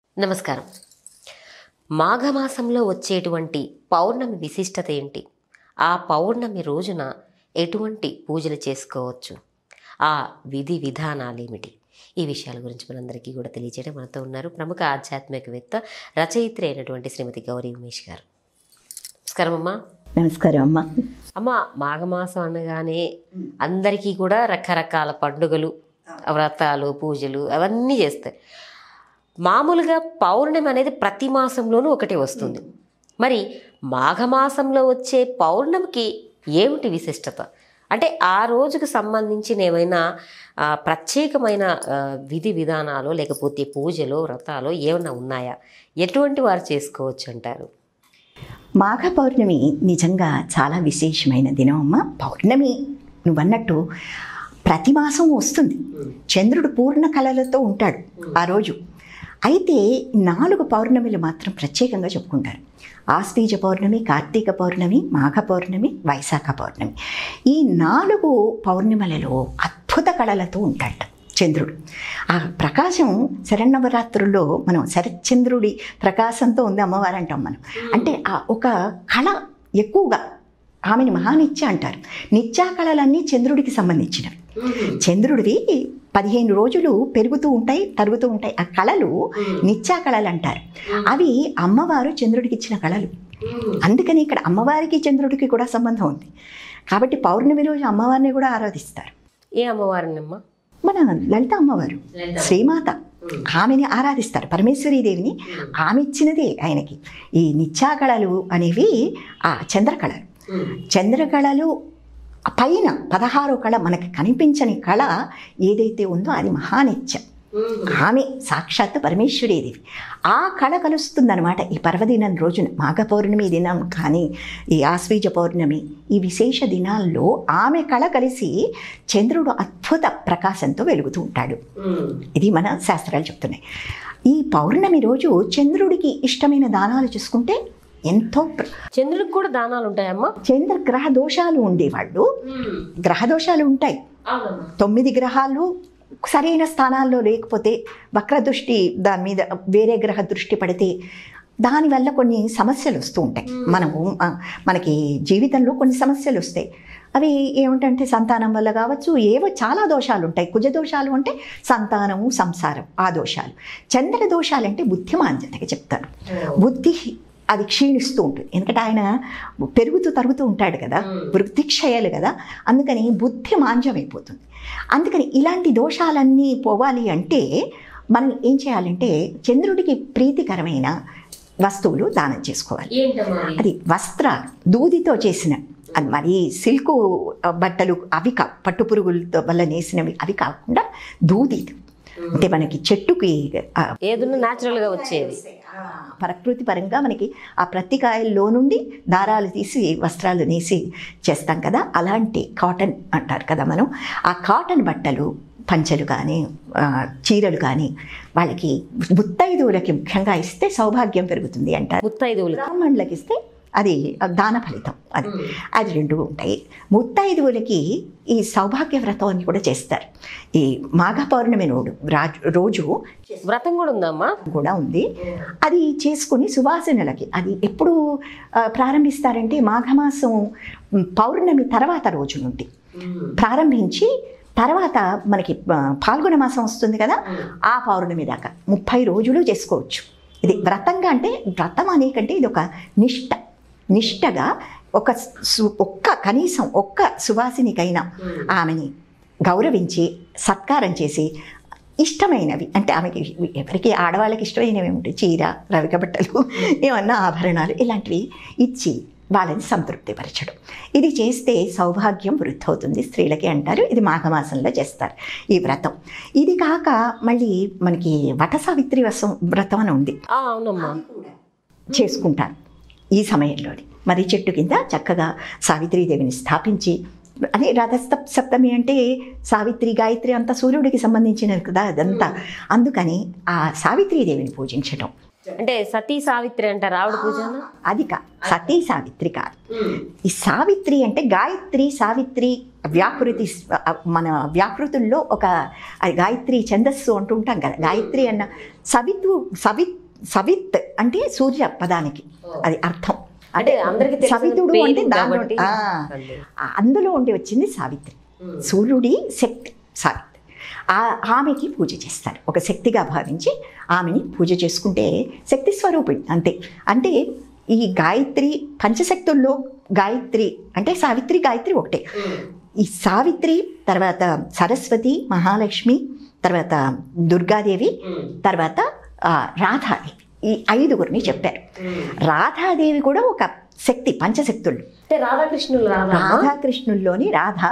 నమస్కారం మాఘమాసంలో వచ్చేటువంటి పౌర్ణమి విశిష్టత ఏంటి ఆ పౌర్ణమి రోజున ఎటువంటి పూజలు చేసుకోవచ్చు ఆ విధి విధానాలు ఏమిటి ఈ విషయాల గురించి మనందరికీ కూడా తెలియజేయడం మనతో ఉన్నారు ప్రముఖ ఆధ్యాత్మికవేత్త రచయిత్రి అయినటువంటి శ్రీమతి గౌరీ ఉమేష్ గారు నమస్కారం అమ్మా నమస్కారం అమ్మ అమ్మ మాఘమాసం అనగానే అందరికీ కూడా రకరకాల పండుగలు వ్రతాలు పూజలు అవన్నీ చేస్తాయి మామూలుగా పౌర్ణమి అనేది ప్రతి మాసంలోనూ ఒకటే వస్తుంది మరి మాఘమాసంలో వచ్చే పౌర్ణమికి ఏమిటి విశిష్టత అంటే ఆ రోజుకు సంబంధించిన ఏమైనా ఆ, ప్రత్యేకమైన ఆ, విధి విధానాలు లేకపోతే పూజలు వ్రతాలు ఏమైనా ఉన్నాయా ఎటువంటి వారు చేసుకోవచ్చు అంటారు మాఘ పౌర్ణమి నిజంగా చాలా విశేషమైన దినం అమ్మ పౌర్ణమి నువ్వన్నట్టు ప్రతి మాసం వస్తుంది చంద్రుడు పూర్ణ కళలతో ఉంటాడు ఆ రోజు అయితే నాలుగు పౌర్ణమిలు మాత్రం ప్రత్యేకంగా చెప్పుకుంటారు ఆశ్వీజ పౌర్ణమి కార్తీక పౌర్ణమి మాఘ పౌర్ణమి వైశాఖ పౌర్ణమి ఈ నాలుగు పౌర్ణిమలలో అద్భుత కళలతో ఉంటాడు చంద్రుడు ఆ ప్రకాశం శరన్నవరాత్రుల్లో మనం శరచంద్రుడి ప్రకాశంతో ఉంది అమ్మవారు అంటాం మనం అంటే ఆ ఒక కళ ఎక్కువగా ఆమెని మహానిత్య అంటారు నిత్యా కళలన్నీ చంద్రుడికి సంబంధించినవి చంద్రుడివి పదిహేను రోజులు పెరుగుతూ ఉంటాయి తరుగుతూ ఉంటాయి ఆ కళలు నిత్యా కళలు అంటారు అవి అమ్మవారు చంద్రుడికి ఇచ్చిన కళలు అందుకని ఇక్కడ అమ్మవారికి చంద్రుడికి కూడా సంబంధం ఉంది కాబట్టి పౌర్ణమి రోజు అమ్మవారిని కూడా ఆరాధిస్తారు ఏ అమ్మవారినమ్మా మన లలిత అమ్మవారు శ్రీమాత ఆమెని ఆరాధిస్తారు పరమేశ్వరీదేవిని ఆమె ఇచ్చినదే ఆయనకి ఈ నిత్యాకళలు అనేవి ఆ చంద్రకళలు చంద్రకళలు పైన పదహారో కళ మనకి కనిపించని కళ ఏదైతే ఉందో అది మహానిత్యం ఆమె సాక్షాత్ పరమేశ్వరీదేవి ఆ కళ కలుస్తుందన్నమాట ఈ పర్వదినం రోజున మాఘ పౌర్ణమి దినం కానీ ఈ ఆశ్వీజ పౌర్ణమి ఈ విశేష దినాల్లో ఆమె కళ కలిసి చంద్రుడు అద్భుత ప్రకాశంతో వెలుగుతూ ఉంటాడు ఇది మన శాస్త్రాలు చెప్తున్నాయి ఈ పౌర్ణమి రోజు చంద్రుడికి ఇష్టమైన దానాలు చూసుకుంటే ఎంతో ప్ర- చంద్రుడికి కూడా దానాలు ఉంటాయమ్మా చంద్ర గ్రహ దోషాలు ఉండేవాళ్ళు గ్రహ దోషాలు ఉంటాయి తొమ్మిది గ్రహాలు సరైన స్థానాల్లో లేకపోతే వక్రదృష్టి దాని మీద వేరే గ్రహ దృష్టి పడితే దానివల్ల కొన్ని సమస్యలు వస్తూ ఉంటాయి మనము ఆ, మనకి జీవితంలో కొన్ని సమస్యలు వస్తాయి అవి ఏమిటంటే సంతానం వల్ల కావచ్చు ఏవో చాలా దోషాలు ఉంటాయి కుజ దోషాలు అంటే సంతానము సంసారం ఆ దోషాలు చంద్ర దోషాలు అంటే బుద్ధిమాంద్యతగా చెప్తారు బుద్ధి అది క్షీణిస్తూ ఉంటుంది ఎందుకంటే ఆయన పెరుగుతూ తరుగుతూ ఉంటాడు కదా వృద్ధిక్షయాలు కదా అందుకని బుద్ధి మాంద్యమైపోతుంది అందుకని ఇలాంటి దోషాలన్నీ పోవాలి అంటే మనం ఏం చేయాలంటే చంద్రుడికి ప్రీతికరమైన వస్తువులు దానం చేసుకోవాలి ఏంటమ్మా అది వస్త్రాలు దూదితో చేసిన అది మరి సిల్కు బట్టలు అవి కా పట్టు పురుగులతో వల్ల నేసినవి అవి కాకుండా దూది అంటే మనకి చెట్టుకి ఆ, ఏదున్నా న్యాచురల్గా వచ్చేది ప్రకృతి పరంగా మనకి ఆ ప్రత్తికాయల్లో నుండి దారాలు తీసి వస్త్రాలు నేసి చేస్తాం కదా అలాంటి కాటన్ అంటారు కదా మనం ఆ కాటన్ బట్టలు పంచలు కానీ ఆ, చీరలు కానీ వాళ్ళకి ముత్తైదువులకి ముఖ్యంగా ఇస్తే సౌభాగ్యం పెరుగుతుంది అంటారు ముత్తైదువులకి బ్రాహ్మణులకి ఇస్తే అది దాన ఫలితం అది అది రెండు ఉంటాయి ముత్తైదువులకి ఈ సౌభాగ్య వ్రతం అని కూడా చేస్తారు ఈ మాఘ పౌర్ణమి రోడు రాజు రోజు వ్రతం కూడా ఉందమ్మా కూడా ఉంది అది చేసుకుని సువాసనలకి అది ఎప్పుడు ఆ, ప్రారంభిస్తారంటే మాఘమాసం ఉమ్, పౌర్ణమి తర్వాత రోజు నుండి ప్రారంభించి తర్వాత మనకి ఆ, పాల్గొన మాసం వస్తుంది కదా ఆ పౌర్ణమి దాకా ముప్పై రోజులు చేసుకోవచ్చు ఇది వ్రతంగా అంటే వ్రతం అనేకంటే ఇది ఒక నిష్ట నిష్టగా ఒక సు- ఒక్క కనీసం ఒక్క సువాసినికైనా ఆమెని గౌరవించి సత్కారం చేసి ఇష్టమైనవి అంటే ఆమెకి ఎవరికి ఆడవాళ్ళకి ఇష్టమైనవి ఏమిటి చీర రవిక బట్టలు ఏమన్నా ఆభరణాలు ఇలాంటివి ఇచ్చి వాళ్ళని సంతృప్తిపరచడం ఇది చేస్తే సౌభాగ్యం వృద్ధి అవుతుంది స్త్రీలకి అంటారు ఇది మాఘమాసంలో చేస్తారు ఈ వ్రతం ఇది కాక మళ్ళీ మనకి వట సావిత్రి వసం వ్రతం అని ఉంది ఆ, అవునమ్మా చేసుకుంటారు ఈ సమయంలోని మరి చెట్టు కింద చక్కగా సావిత్రీదేవిని స్థాపించి అదే రథస్థ సప్తమి అంటే సావిత్రి గాయత్రి అంతా సూర్యుడికి సంబంధించినది కదా అదంతా అందుకని ఆ సావిత్రీదేవిని పూజించడం అంటే సతీ సావిత్రి అంటారు ఆవిడ పూజన అది కా సతీ సావిత్రి కాదు ఈ సావిత్రి అంటే గాయత్రి సావిత్రి వ్యాకృతి మన వ్యాకృతుల్లో ఒక అది గాయత్రి ఛందస్సు అంటూ ఉంటాం కదా గాయత్రి అన్న సవిత్వు సవిత్ సవిత్ అంటే సూర్య పదానికి అది అర్థం అంటే అందరికీ తెలిసిన సవితుడు పేరు అంటే దానిలో కాబట్టి ఆ, అంతే. అందులో ఉండి వచ్చింది సావిత్రి సూర్యుడి శక్తి సావిత్రి ఆ ఆమెకి పూజ చేస్తారు ఒక శక్తిగా భావించి ఆమెని పూజ చేసుకుంటే శక్తి స్వరూపిణి అంతే అంటే ఈ గాయత్రి పంచశక్తుల్లో గాయత్రి అంటే సావిత్రి గాయత్రి ఒకటే ఈ సావిత్రి తర్వాత సరస్వతి మహాలక్ష్మి తర్వాత దుర్గాదేవి తర్వాత ఆ, రాధాదేవి ఈ ఐదుగురిని చెప్పారు రాధాదేవి కూడా ఒక శక్తి పంచశక్తులు అంటే రాధాకృష్ణులు రాధా రాధాకృష్ణుల్లోని రాధ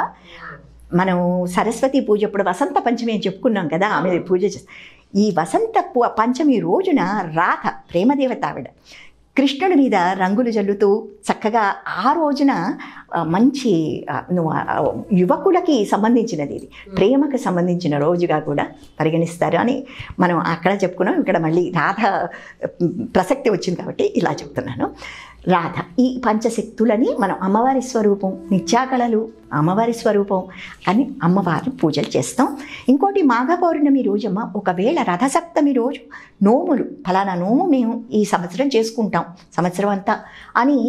మనం సరస్వతి పూజ అప్పుడు వసంత పంచమి అని చెప్పుకున్నాం కదా ఆమె పూజ చేస్తాం ఈ వసంత పు- పంచమి రోజున రాధ ప్రేమదేవత ఆవిడ కృష్ణుడి మీద రంగులు జల్లుతూ చక్కగా ఆ రోజున ఆ, మంచి ఆ, నువ్వు ఆ, యువకులకి సంబంధించినది ఇది ప్రేమకు సంబంధించిన రోజుగా కూడా పరిగణిస్తారు అని మనం అక్కడ చెప్పుకున్నాం ఇక్కడ మళ్ళీ రాధ ఉమ్, ప్రసక్తి వచ్చింది కాబట్టి ఇలా చెప్తున్నాను రాధ ఈ పంచశక్తులని మనం అమ్మవారి స్వరూపం నిత్యాకళలు అమ్మవారి స్వరూపం అని అమ్మవారి పూజలు చేస్తాం ఇంకోటి మాఘ పౌర్ణమి రోజమ్మ ఒకవేళ రథసప్తమి రోజు నోములు ఫలానా నోము మేము ఈ సంవత్సరం చేసుకుంటాం సంవత్సరం అంతా అని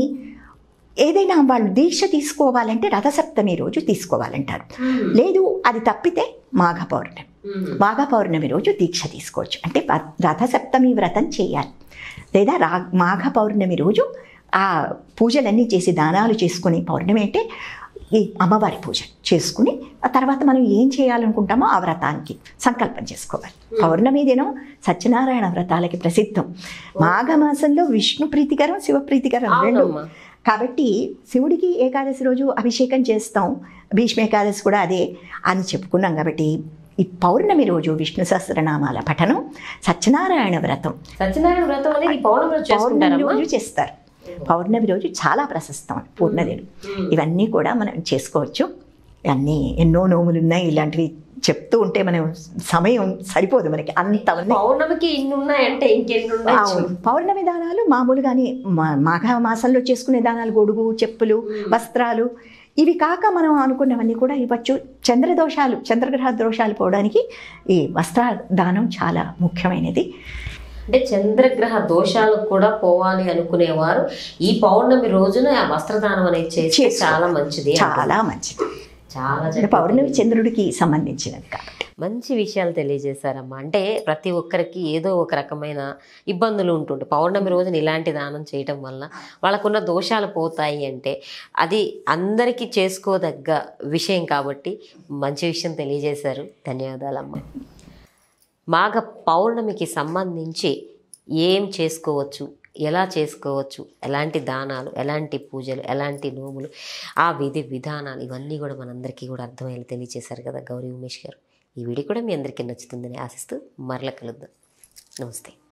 ఏదైనా వాళ్ళు దీక్ష తీసుకోవాలంటే రథసప్తమి రోజు తీసుకోవాలంటారు లేదు అది తప్పితే మాఘ పౌర్ణమి మాఘ పౌర్ణమి రోజు దీక్ష తీసుకోవచ్చు అంటే వ- రథసప్తమి వ్రతం చేయాలి లేదా రా మాఘ పౌర్ణమి రోజు ఆ పూజలన్నీ చేసి దానాలు చేసుకుని పౌర్ణమి అంటే ఈ అమ్మవారి పూజ చేసుకుని ఆ తర్వాత మనం ఏం చేయాలనుకుంటామో ఆ వ్రతానికి సంకల్పం చేసుకోవాలి పౌర్ణమి దినం సత్యనారాయణ వ్రతాలకి ప్రసిద్ధం మాఘమాసంలో విష్ణు ప్రీతికరం శివ ప్రీతికరం రెండు అవునమ్మా. కాబట్టి శివుడికి ఏకాదశి రోజు అభిషేకం చేస్తాం భీష్మ ఏకాదశి కూడా అదే అని చెప్పుకున్నాం కాబట్టి ఈ పౌర్ణమి రోజు విష్ణు సహస్రనామాల పఠనం సత్యనారాయణ వ్రతం సత్యనారాయణ వ్రతం అనేది ఈ పౌర్ణమి రోజు పౌర్ణమి చేసుకుంటారమ్మా రోజు చేస్తారు పౌర్ణమి రోజు చాలా ప్రశస్తం పూర్ణదినం ఇవన్నీ కూడా మనం చేసుకోవచ్చు అన్నీ ఎన్నో నోములు ఉన్నాయి ఇలాంటివి చెప్తూ ఉంటే మనం సమయం సరిపోదు మనకి అంత ఉన్నాయి పౌర్ణమికి ఇన్ని ఉన్నాయంటే ఇంకెన్ని ఉండొచ్చు అవును. పౌర్ణమి దానాలు మామూలుగానే మా- మాఘ మాసంలో చేసుకునే దానాలు గొడుగు చెప్పులు వస్త్రాలు ఇవి కాక మనం అనుకున్నవన్నీ కూడా ఇవ్వచ్చు చంద్రదోషాలు చంద్రగ్రహ దోషాలు పోవడానికి ఈ వస్త్ర దానం చాలా ముఖ్యమైనది అంటే చంద్రగ్రహ దోషాలు కూడా పోవాలి అనుకునేవారు ఈ పౌర్ణమి రోజున ఆ వస్త్రదానం అనేది చేస్తే చేసుకో- చాలా మంచిది అంటారు. చాలా మంచిది చాలా అంటే చక్కగా పౌర్ణమి చంద్రుడికి సంబంధించినది కాబట్టి మంచి విషయాలు తెలియజేశారమ్మా అంటే ప్రతి ఒక్కరికి ఏదో ఒక రకమైన ఇబ్బందులు ఉంటుండే పౌర్ణమి రోజున ఇలాంటి దానం చేయటం వల్ల వాళ్ళకున్న దోషాలు పోతాయి అంటే అది అందరికీ చేసుకోదగ్గ విషయం కాబట్టి మంచి విషయం తెలియజేశారు ధన్యవాదాలమ్మా మాఘ పౌర్ణమికి సంబంధించి ఏం చేసుకోవచ్చు ఎలా చేసుకోవచ్చు ఎలాంటి దానాలు ఎలాంటి పూజలు ఎలాంటి నోములు ఆ విధి విధానాలు ఇవన్నీ కూడా మనందరికీ కూడా అర్థమయ్యేలా తెలియజేశారు కదా గౌరీ ఉమేష్ గారు ఈ వీడియో కూడా మీ అందరికీ నచ్చుతుందని ఆశిస్తూ మరల కలుద్దాం నమస్తే